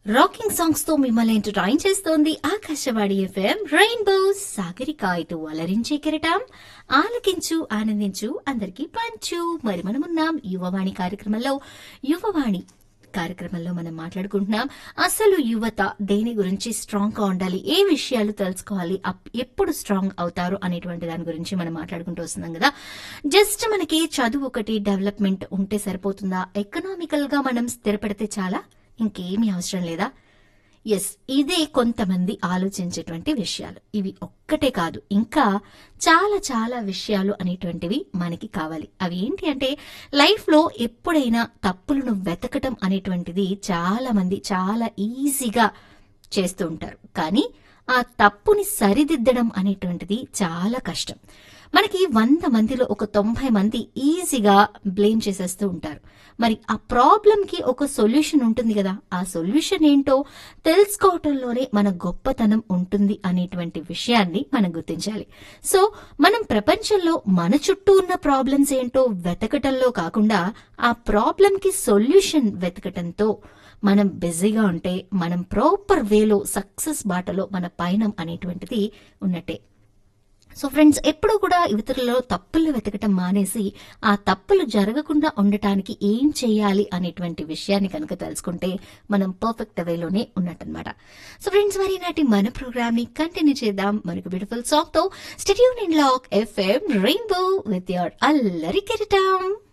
rocking songs తో మిమ్మల్ని entertain చేస్తోంది ఆకాశవాణి ఎఫ్ఎం రెయిన్బో సాగరిక ఇటు అలరించే కిరటం ఆలకించు ఆనందించు అందరికీ పంచు మరి మనమున్నాం యువవాణి కార్యక్రమంలో యువవాణి కార్యక్రమంలో మనం మాట్లాడుకుంటున్నాం అసలు యువత దేని గురించి స్ట్రాంగ్ గా ఉండాలి ఏ విషయాలు తెలుసుకోవాలి అప్- ఎప్పుడు స్ట్రాంగ్ అవుతారు అనేటువంటి దాని గురించి మనం మాట్లాడుకుంటూ వస్తున్నాం కదా జస్ట్ మనకి చదువు ఒకటి డెవలప్మెంట్ ఉంటే సరిపోతుందా ఎకనామికల్ గా మనం స్థిరపడితే చాలా ఇంకేమీ అవసరం లేదా ఎస్ ఇదే కొంతమంది ఆలోచించేటువంటి విషయాలు ఇవి ఒక్కటే కాదు ఇంకా చాలా చాలా విషయాలు అనేటువంటివి మనకి కావాలి అవి ఏంటి అంటే లైఫ్ లో ఎప్పుడైనా తప్పులను వెతకటం అనేటువంటిది చాలా మంది చాలా ఈజీగా చేస్తూ ఉంటారు కానీ ఆ తప్పుని సరిదిద్దడం అనేటువంటిది చాలా కష్టం మనకి వంద మందిలో ఒక తొంభై మంది ఈజీగా బ్లేమ్ చేసేస్తూ ఉంటారు మరి ఆ ప్రాబ్లం కి ఒక సొల్యూషన్ ఉంటుంది కదా ఆ సొల్యూషన్ ఏంటో తెలుసుకోవటంలోనే మన గొప్పతనం ఉంటుంది అనేటువంటి విషయాన్ని మనం గుర్తించాలి సో మనం ప్రపంచంలో మన చుట్టూ ఉన్న ప్రాబ్లమ్స్ ఏంటో వెతకటంలో కాకుండా ఆ ప్రాబ్లం కి సొల్యూషన్ వెతకటంతో మనం బిజీగా ఉంటే మనం ప్రాపర్ వేలో సక్సెస్ బాటలో మన పయనం అనేటువంటిది ఉన్నట్టే సో ఫ్రెండ్స్ ఎప్పుడు కూడా ఇతరులలో తప్పులు వెతకటం మానేసి ఆ తప్పులు జరగకుండా ఉండటానికి ఏం చేయాలి అనేటువంటి విషయాన్ని కనుక తెలుసుకుంటే మనం పర్ఫెక్ట్ వేలోనే ఉన్నట్టనమాట సో ఫ్రెండ్స్ మరి నాటి మన ప్రోగ్రామ్ ని కంటిన్యూ చేద్దాం మనకు బ్యూటిఫుల్ సాంగ్ తో stay tuned in lock FM Rainbow with your Allari కెరటం